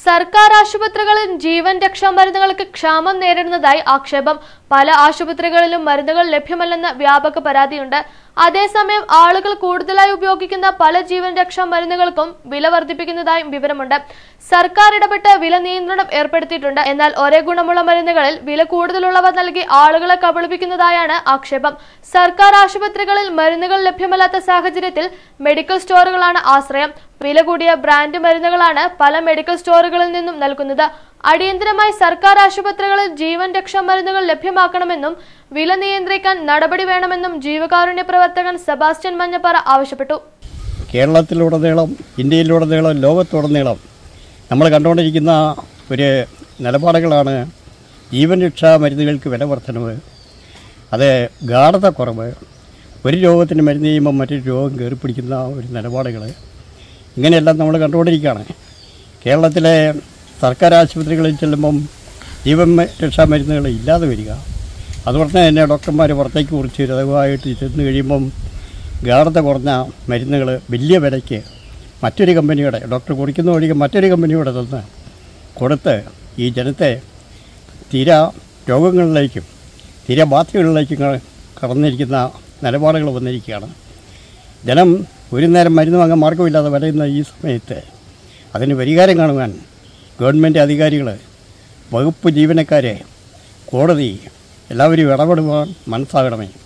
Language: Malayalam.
സർക്കാർ ആശുപത്രികളിൽ ജീവൻ രക്ഷാ മരുന്നുകൾക്ക് ക്ഷാമം നേരിടുന്നതായി ആക്ഷേപം പല ആശുപത്രികളിലും മരുന്നുകൾ ലഭ്യമല്ലെന്ന് വ്യാപക പരാതിയുണ്ട് അതേസമയം ആളുകൾ കൂടുതലായി ഉപയോഗിക്കുന്ന പല ജീവൻ രക്ഷാ മരുന്നുകൾക്കും വില വർദ്ധിപ്പിക്കുന്നതായും വിവരമുണ്ട് സർക്കാർ ഇടപെട്ട് വില നിയന്ത്രണം ഏർപ്പെടുത്തിയിട്ടുണ്ട് എന്നാൽ ഒരേ ഗുണമുള്ള മരുന്നുകളിൽ വില കൂടുതലുള്ളവ നൽകി ആളുകളെ കബളിപ്പിക്കുന്നതായാണ് ആക്ഷേപം സർക്കാർ ആശുപത്രികളിൽ മരുന്നുകൾ ലഭ്യമല്ലാത്ത സാഹചര്യത്തിൽ മെഡിക്കൽ സ്റ്റോറുകളാണ് ആശ്രയം വില കൂടിയ ബ്രാൻഡ് മരുന്നുകളാണ് പല മെഡിക്കൽ സ്റ്റോറുകളിൽ നിന്നും നൽകുന്നത് അടിയന്തരമായി സർക്കാർ ആശുപത്രികളിൽ ജീവൻ രക്ഷാ മരുന്നുകൾ ലഭ്യമാക്കണമെന്നും വില നിയന്ത്രിക്കാൻ നടപടി വേണമെന്നും ജീവകാരുണ്യ പ്രവർത്തകൻ സെബാസ്റ്റ്യൻ മഞ്ഞപ്പാറ ആവശ്യപ്പെട്ടു കേരളത്തിലുടനീളം ഇന്ത്യയിലുടനീളം ലോകത്തുടനീളം നമ്മൾ കണ്ടുകൊണ്ടിരിക്കുന്ന ഒരു നിലപാടുകളാണ് ജീവൻ രക്ഷാ മരുന്നുകൾക്ക് വില വർധനവ് അത് ഗാഠത കുറവ് ഒരു രോഗത്തിന് മരുന്ന് ചെയ്യുമ്പോൾ മറ്റൊരു രോഗം കയറി പിടിക്കുന്ന ഒരു നിലപാടുകൾ ഇങ്ങനെയെല്ലാം നമ്മൾ കണ്ടുകൊണ്ടിരിക്കുകയാണ് കേരളത്തിലെ സർക്കാർ ആശുപത്രികളിൽ ചെല്ലുമ്പം ജീവൻ മ- രക്ഷാ മരുന്നുകൾ ഇല്ലാതെ വരിക അതുപോലെ തന്നെ ഡോക്ടർമാർ പുറത്തേക്ക് കുറിച്ച് രതവായിട്ട് ചെന്ന് കഴിയുമ്പം ഗാഠത കുറഞ്ഞ മരുന്നുകൾ വലിയ വിലയ്ക്ക് മറ്റൊരു കമ്പനിയുടെ ഡോക്ടർ കുറിക്കുന്ന വഴിക്ക് മറ്റൊരു കമ്പനിയുടെ തന്ന് കൊടുത്ത് ഈ ജനത്തെ തീര രോഗങ്ങളിലേക്കും തീര ബാധ്യതകളിലേക്കും ക- കടന്നിരിക്കുന്ന നിലപാടുകൾ വന്നിരിക്കുകയാണ് ജനം ഒരു നേരം മരുന്ന് വാങ്ങാൻ മാർഗമില്ലാതെ വലയുന്ന ഈ സമയത്ത് അതിന് പരിഹാരം കാണുവാൻ ഗവൺമെൻറ് അധികാരികൾ വകുപ്പ് ജീവനക്കാരെ കോടതി എല്ലാവരും ഇടപെടുവാൻ മനസ്സാകണമേ